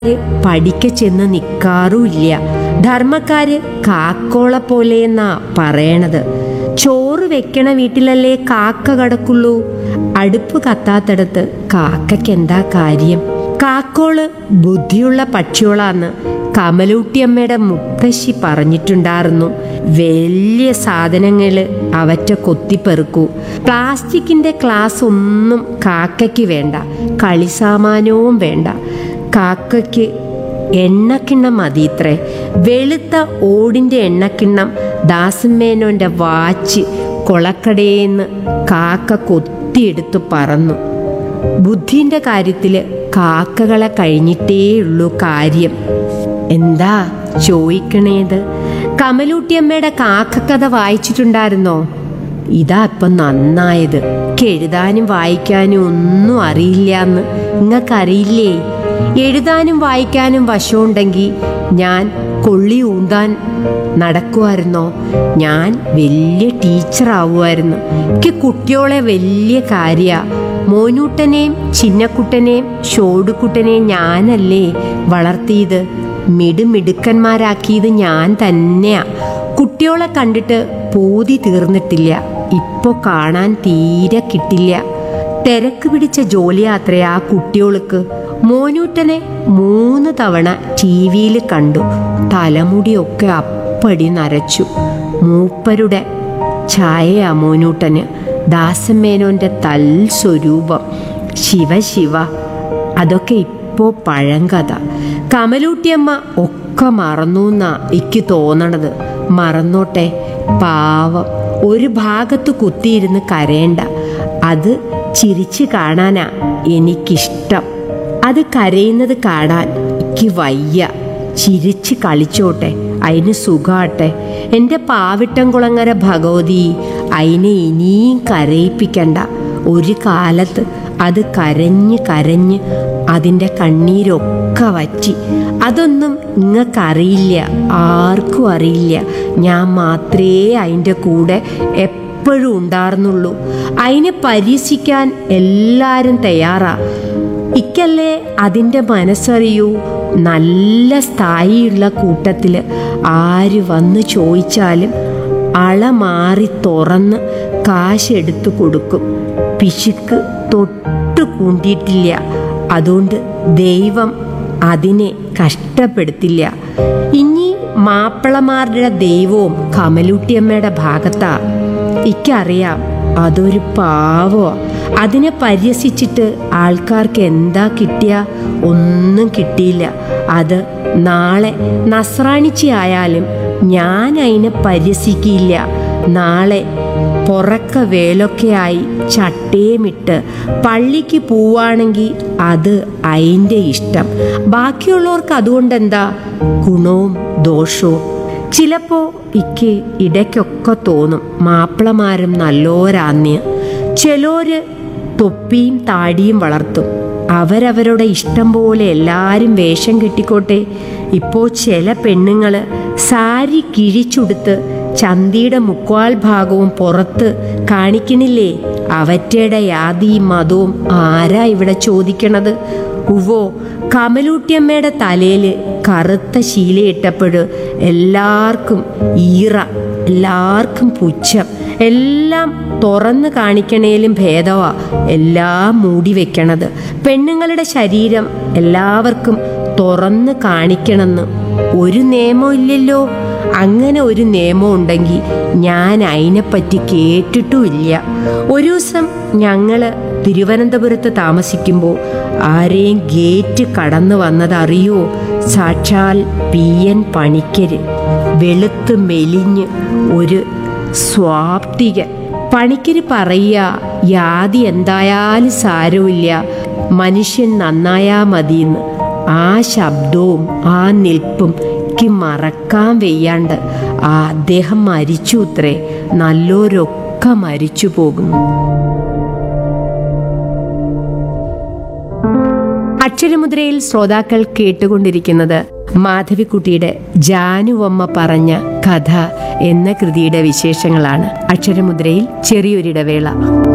പഠിക്ക ചെന്ന് നിൽക്കാറുമില്ല ധർമ്മക്കാര് കാക്കോള പോലെയെന്നാ പറയണത് ചോറ് വെക്കണ വീട്ടിലല്ലേ കാക്ക കടക്കുള്ളൂ അടുപ്പ് കത്താത്തടത്ത് കാക്കയ്ക്ക് എന്താ കാര്യം കാക്കോള് ബുദ്ധിയുള്ള പക്ഷിയോളാന്ന് കമലൂട്ടിയമ്മയുടെ മുത്തശ്ശി പറഞ്ഞിട്ടുണ്ടായിരുന്നു വലിയ സാധനങ്ങള് അവറ്റ കൊത്തിപ്പെറുക്കൂ പ്ലാസ്റ്റിക്കിന്റെ ക്ലാസ് ഒന്നും കാക്കയ്ക്ക് വേണ്ട കളിസാമാനവും വേണ്ട കാക്കയ്ക്ക് എണ്ണക്കിണ്ണം മതിത്രേ വെളുത്ത ഓടിന്റെ എണ്ണക്കിണ്ണം ദാസമ്മേനോന്റെ വാച്ച് കൊളക്കടയേന്ന് കാക്ക കൊത്തിയെടുത്ത് പറന്നു ബുദ്ധിന്റെ കാര്യത്തില് കാക്കകളെ കഴിഞ്ഞിട്ടേയുള്ളൂ കാര്യം എന്താ ചോദിക്കണേത് കമലൂട്ടിയമ്മയുടെ കാക്കക്കഥ വായിച്ചിട്ടുണ്ടായിരുന്നോ ഇതാ ഇപ്പം നന്നായത് എനിക്ക് എഴുതാനും വായിക്കാനും ഒന്നും അറിയില്ല എന്ന് നിങ്ങൾക്കറിയില്ലേ എഴുതാനും വായിക്കാനും വശമുണ്ടെങ്കിൽ ഞാൻ കൊള്ളി ഊന്താൻ നടക്കുമായിരുന്നോ ഞാൻ വലിയ ടീച്ചറാവുമായിരുന്നു എനിക്ക് കുട്ടിയോളെ വലിയ കാര്യ മോനൂട്ടനെയും ചിന്നക്കുട്ടനെയും ഷോടുക്കുട്ടനെയും ഞാനല്ലേ വളർത്തിയത് മിടുമിടുക്കന്മാരാക്കിയത് ഞാൻ തന്നെയാ കുട്ടിയോളെ കണ്ടിട്ട് പൂതി തീർന്നിട്ടില്ല ഇപ്പൊ കാണാൻ തീരെ കിട്ടില്ല തിരക്ക് പിടിച്ച ജോലിയാത്രേ ആ കുട്ടിയോൾക്ക് മോനൂട്ടനെ മൂന്ന് തവണ ടി വിയിൽ കണ്ടു തലമുടിയൊക്കെ അപ്പടി നരച്ചു മൂപ്പരുടെ ഛായയാ മോനൂട്ടന് ദാസമേനോന്റെ തൽ സ്വരൂപം ശിവ ശിവ അതൊക്കെ ഇപ്പോ പഴങ്കഥ കമലൂട്ടിയമ്മ ഒക്കെ മറന്നു എന്നാ എനിക്ക് തോന്നണത് മറന്നോട്ടെ പാവം ഒരു ഭാഗത്ത് കുത്തിയിരുന്ന് കരയണ്ട അത് ചിരിച്ച് കാണാനാ എനിക്കിഷ്ടം അത് കരയുന്നത് കാണാൻ എനിക്ക് വയ്യ ചിരിച്ച് കളിച്ചോട്ടെ അതിന് സുഖാട്ടെ എൻ്റെ പാവിട്ടംകുളങ്ങര ഭഗവതി അതിനെ ഇനിയും കരയിപ്പിക്കണ്ട ഒരു കാലത്ത് അത് കരഞ്ഞ് കരഞ്ഞ് അതിൻ്റെ കണ്ണീരൊക്കെ വറ്റി അതൊന്നും നിങ്ങൾക്കറിയില്ല ആർക്കും അറിയില്ല ഞാൻ മാത്രമേ അതിൻ്റെ കൂടെ എപ്പോഴും ഉണ്ടായിരുന്നുള്ളൂ അതിനെ പരിഹസിക്കാൻ എല്ലാവരും തയ്യാറാ ഇക്കല്ലേ അതിൻ്റെ മനസ്സറിയൂ നല്ല സ്ഥായിയുള്ള കൂട്ടത്തിൽ ആര് വന്ന് ചോദിച്ചാലും അള മാറി തുറന്ന് കാശെടുത്ത് കൊടുക്കും പിശുക്ക് തൊട്ട് കൂണ്ടിയിട്ടില്ല അതുകൊണ്ട് ദൈവം അതിനെ കഷ്ടപ്പെടുത്തില്ല ഇനി മാപ്പിളമാരുടെ ദൈവവും കമലൂട്ടിയമ്മയുടെ ഭാഗത്താ ഇക്കറിയാം അതൊരു പാവോ അതിനെ പരിഹസിച്ചിട്ട് ആൾക്കാർക്ക് എന്താ കിട്ടിയ ഒന്നും കിട്ടിയില്ല അത് നാളെ നസ്രാണിച്ചി ആയാലും ഞാൻ അതിനെ പരിഹസിക്കില്ല നാളെ പൊറക്ക വേലൊക്കെയായി ചട്ടേമിട്ട് പള്ളിക്ക് പോവാണെങ്കിൽ അത് അതിൻ്റെ ഇഷ്ടം ബാക്കിയുള്ളവർക്ക് അതുകൊണ്ട് എന്താ ഗുണവും ദോഷവും ചിലപ്പോ ഇക്ക് ഇടയ്ക്കൊക്കെ തോന്നും മാപ്പിളമാരും നല്ലോരാന്യ ചിലോര് തൊപ്പിയും താടിയും വളർത്തും അവരവരുടെ ഇഷ്ടം പോലെ എല്ലാവരും വേഷം കെട്ടിക്കോട്ടെ ഇപ്പോൾ ചില പെണ്ണുങ്ങൾ സാരി കിഴിച്ചുടുത്ത് ചന്തിയുടെ മുക്കാൽ ഭാഗവും പുറത്ത് കാണിക്കണില്ലേ അവറ്റയുടെ യാതിയും മതവും ആരാ ഇവിടെ ചോദിക്കണത് ഉവ്വോ കമലൂട്ടിയമ്മയുടെ തലയിൽ കറുത്ത ശീലയിട്ടപ്പോൾ എല്ലാവർക്കും ഈറ എല്ലാവർക്കും പുച്ഛം എല്ലാം തുറന്ന് കാണിക്കണേലും ഭേദമാ എല്ലാം മൂടി വെക്കണത് പെണ്ണുങ്ങളുടെ ശരീരം എല്ലാവർക്കും തുറന്ന് കാണിക്കണമെന്ന് ഒരു നിയമം ഇല്ലല്ലോ അങ്ങനെ ഒരു നിയമം ഉണ്ടെങ്കിൽ ഞാൻ അതിനെപ്പറ്റി കേട്ടിട്ടുമില്ല ഒരു ദിവസം ഞങ്ങൾ തിരുവനന്തപുരത്ത് താമസിക്കുമ്പോൾ ആരെയും ഗേറ്റ് കടന്നു വന്നതറിയോ സാക്ഷാൽ പി എൻ പണിക്കര് വെളുത്ത് മെലിഞ്ഞ് ഒരു സ്വാപ്തികൻ പണിക്കര് പറയുക യാതി എന്തായാലും സാരമില്ല മനുഷ്യൻ നന്നായാ മതിയെന്ന് ആ ശബ്ദവും ആ നിൽപ്പും എനിക്ക് മറക്കാൻ വയ്യാണ്ട് ആ അദ്ദേഹം മരിച്ചു അത്രേ നല്ലോരൊക്കെ മരിച്ചു പോകുന്നു അക്ഷരമുദ്രയിൽ ശ്രോതാക്കൾ കേട്ടുകൊണ്ടിരിക്കുന്നത് മാധവിക്കുട്ടിയുടെ ജാനുവമ്മ പറഞ്ഞ കഥ എന്ന കൃതിയുടെ വിശേഷങ്ങളാണ് അക്ഷരമുദ്രയിൽ ചെറിയൊരിടവേള